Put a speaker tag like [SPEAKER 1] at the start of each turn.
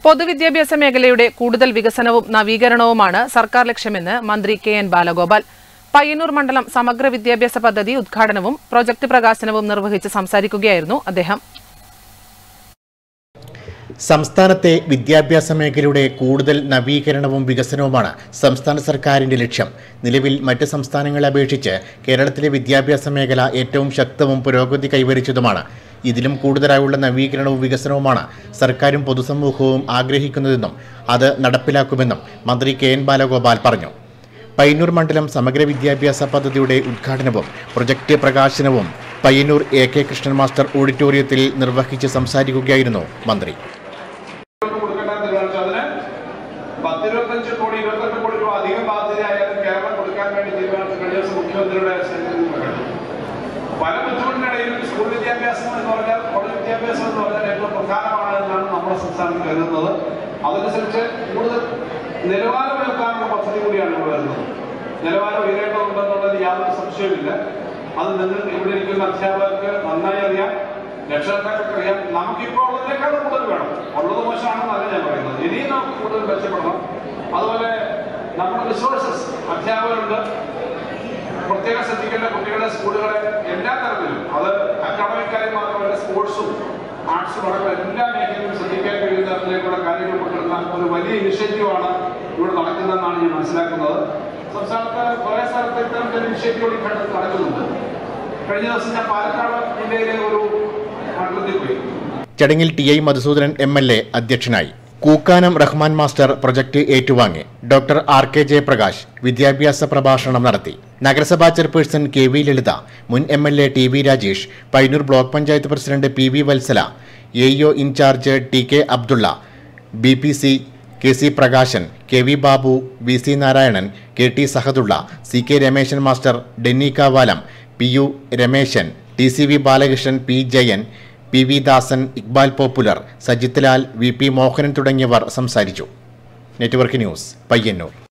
[SPEAKER 1] പൊതുവിദ്യാഭ്യാസ മേഖലയുടെ കൂടുതൽ വികസനവും നവീകരണവുമാണ് സർക്കാർ ലക്ഷ്യമെന്ന് മന്ത്രി കെ എൻ ബാലഗോപാൽ പയ്യന്നൂർ മണ്ഡലം സമഗ്ര വിദ്യാഭ്യാസ പദ്ധതി ഉദ്ഘാടനവും പ്രൊജക്ട് പ്രകാശനവും നിർവഹിച്ച് സംസാരിക്കുകയായിരുന്നു അദ്ദേഹം
[SPEAKER 2] സംസ്ഥാനത്തെ വിദ്യാഭ്യാസ മേഖലയുടെ കൂടുതൽ നവീകരണവും വികസനവുമാണ് സംസ്ഥാന സർക്കാരിന്റെ ലക്ഷ്യം നിലവിൽ മറ്റ് സംസ്ഥാനങ്ങളെ അപേക്ഷിച്ച് കേരളത്തിലെ വിദ്യാഭ്യാസ മേഖല ഏറ്റവും ശക്തവും പുരോഗതി കൈവരിച്ചതുമാണ് ഇതിലും കൂടുതലായുള്ള നവീകരണവും വികസനവുമാണ് സർക്കാരും പൊതുസമൂഹവും ആഗ്രഹിക്കുന്നതെന്നും അത് നടപ്പിലാക്കുമെന്നും മന്ത്രി കെ എൻ ബാലഗോപാൽ പറഞ്ഞു പയ്യന്നൂർ മണ്ഡലം സമഗ്ര വിദ്യാഭ്യാസ പദ്ധതിയുടെ ഉദ്ഘാടനവും പ്രൊജക്ട് പ്രകാശനവും Payyannur A K Krishnan master ഓഡിറ്റോറിയത്തിൽ നിർവഹിച്ച് സംസാരിക്കുകയായിരുന്നു മന്ത്രി
[SPEAKER 3] കൊടുക്കേണ്ട തീരുമാനിച്ചു അതിന് പത്തിരുപത്തഞ്ച് കോടി ഇരുപത്തെട്ട് കോടി രൂപ അധികം ബാധ്യതയായാലും കേരളം കൊടുക്കാൻ വേണ്ടി തീരുമാനിച്ചു കഴിഞ്ഞ ദിവസം മുഖ്യമന്ത്രിയുടെ ശ്രദ്ധയിൽ കണ്ടു പല ബുദ്ധിമുട്ടിനിടയിലും സ്കൂൾ വിദ്യാഭ്യാസം എന്ന് പറഞ്ഞാൽ കോളേജ് വിദ്യാഭ്യാസം എന്ന് പറഞ്ഞാൽ ഏറ്റവും പ്രധാനമാണ് എന്നാണ് നമ്മുടെ സംസ്ഥാനം കരുതുന്നത് അതനുസരിച്ച് കൂടുതൽ നിലവാരം ഉയർത്താനുള്ള പദ്ധതി കൂടിയാണ് ഇവിടെ വരുന്നത് നിലവാരം ഉയരേണ്ടതുണ്ടെന്നുള്ളതിൽ യാതൊരു സംശയവുമില്ല അത് നിങ്ങൾ ഇവിടെ ഇരിക്കുന്ന അധ്യാപകർക്ക് നന്നായി അറിയാം രക്ഷകർത്താക്കൾക്ക് അറിയാം നമുക്കിപ്പോൾ ഉള്ളതിനേക്കാൾ കൂടുതൽ വേണം ഉള്ളത് മോശമാണെന്നല്ല ഞാൻ പറയുന്നത് ഇനിയും നമുക്ക് കൂടുതൽ മെച്ചപ്പെടണം അതുപോലെ നമ്മുടെ റിസോഴ്സസ് അധ്യാപകരുണ്ട് പ്രത്യേകം ശ്രദ്ധിക്കേണ്ട കുട്ടികളുടെ സ്കൂളുകളെ എല്ലാ തരത്തിലും അത് അക്കാഡമിക് കാര്യം മാത്രമല്ല സ്പോർട്സും ആർട്സും അടക്കം എല്ലാ മേഖലയിലും ശ്രദ്ധിക്കാൻ കഴിയുന്ന തരത്തിലേക്കുള്ള കാര്യങ്ങൾ കൊണ്ടുവരുന്ന ഒരു വലിയ ഇനിഷ്യേറ്റീവാണ് ഇവിടെ നടക്കുന്നതെന്നാണ് ഞാൻ മനസ്സിലാക്കുന്നത് സംസ്ഥാനത്ത് കുറേ സ്ഥലത്ത് ഇത്തരം ചില ഇനിഷ്യേറ്റീവുകൾ ഈ ഘട്ടത്തിൽ നടക്കുന്നുണ്ട് കഴിഞ്ഞ ദിവസം ഞാൻ പാലക്കാട് ജില്ലയിലെ ഒരു മണ്ഡലത്തിൽ പോയി
[SPEAKER 2] ചടങ്ങിൽ T I Madhusoodanan M L A അധ്യക്ഷനായി കൂക്കാനം റഹ്മാൻ മാസ്റ്റർ പ്രൊജക്ട് ഏറ്റുവാങ്ങി ഡോക്ടർ ആർ കെ ജയപ്രകാശ് വിദ്യാഭ്യാസ പ്രഭാഷണം നടത്തി നഗരസഭാ ചെയർപേഴ്സൺ കെ വി ലളിത മുൻ M L A T V Rajesh Payyannur block panchayat president P V Vatsala A E O incharge T K Abdulla B P C K C Prakashan K V Babu V C Narayanan K T Sahadulla C K Rameshan master Denny Kavalam P U Rameshan T C V Balakrishnan P Jayan P V Dasan Iqbal popular Sajith Lal V P Mohanan തുടങ്ങിയവർ സംസാരിച്ചു network news Payyanur